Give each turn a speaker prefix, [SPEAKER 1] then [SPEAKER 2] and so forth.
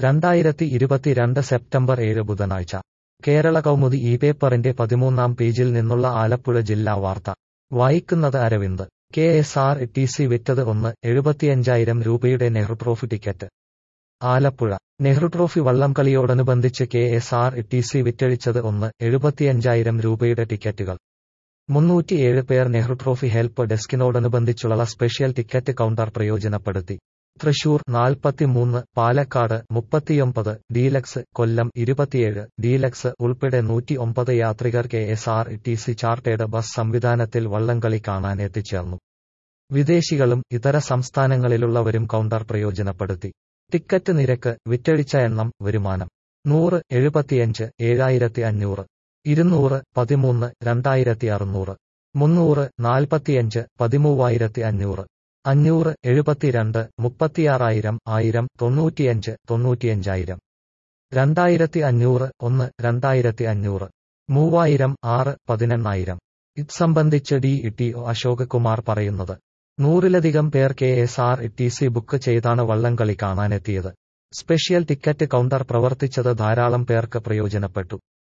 [SPEAKER 1] രണ്ടായിരത്തി ഇരുപത്തിരണ്ട് സെപ്റ്റംബർ ഏഴ് ബുധനാഴ്ച കേരള കൗമുദി ഈ പേപ്പറിന്റെ പതിമൂന്നാം പേജിൽ നിന്നുള്ള ആലപ്പുഴ ജില്ലാ വാർത്ത വായിക്കുന്നത് Aravind K S R T C വിറ്റത് ഒന്ന് എഴുപത്തിയഞ്ചായിരം രൂപയുടെ Nehru trophy ticket Alappuzha Nehru trophy വള്ളംകളിയോടനുബന്ധിച്ച് K S R T C വിറ്റഴിച്ചത് ഒന്ന് എഴുപത്തിയഞ്ചായിരം രൂപയുടെ ടിക്കറ്റുകൾ മുന്നൂറ്റിയേഴ് പേർ നെഹ്റു ട്രോഫി ഹെൽപ്പ് ഡെസ്കിനോടനുബന്ധിച്ചുള്ള സ്പെഷ്യൽ ടിക്കറ്റ് കൗണ്ടർ പ്രയോജനപ്പെടുത്തി തൃശൂർ നാൽപ്പത്തിമൂന്ന് പാലക്കാട് മുപ്പത്തിയൊമ്പത് ഡീലക്സ് കൊല്ലം ഇരുപത്തിയേഴ് ഡീലക്സ് ഉൾപ്പെടെ നൂറ്റി ഒമ്പത് യാത്രികർ K S R T C chartered bus സംവിധാനത്തിൽ വള്ളംകളി കാണാൻ എത്തിച്ചേർന്നു വിദേശികളും ഇതര സംസ്ഥാനങ്ങളിലുള്ളവരും കൗണ്ടർ പ്രയോജനപ്പെടുത്തി ടിക്കറ്റ് നിരക്ക് വിറ്റഴിച്ച എണ്ണം വരുമാനം നൂറ് എഴുപത്തിയഞ്ച് ഏഴായിരത്തി അഞ്ഞൂറ് ഇരുന്നൂറ് പതിമൂന്ന് രണ്ടായിരത്തി അറുന്നൂറ് മുന്നൂറ് നാൽപ്പത്തിയഞ്ച് പതിമൂവായിരത്തി അഞ്ഞൂറ് അഞ്ഞൂറ് എഴുപത്തിരണ്ട് മുപ്പത്തിയാറായിരം ആയിരം തൊണ്ണൂറ്റിയഞ്ച് തൊണ്ണൂറ്റിയഞ്ചായിരം രണ്ടായിരത്തി അഞ്ഞൂറ് ഒന്ന് രണ്ടായിരത്തി അഞ്ഞൂറ് മൂവായിരം ആറ് പതിനെണ്ണായിരം ഇത് സംബന്ധിച്ച് D T O Ashok Kumar പറയുന്നത് നൂറിലധികം പേർ K S R T C book ചെയ്താണ് വള്ളംകളി കാണാനെത്തിയത് സ്പെഷ്യൽ ടിക്കറ്റ് കൗണ്ടർ പ്രവർത്തിച്ചത് ധാരാളം പേർക്ക് പ്രയോജനപ്പെട്ടു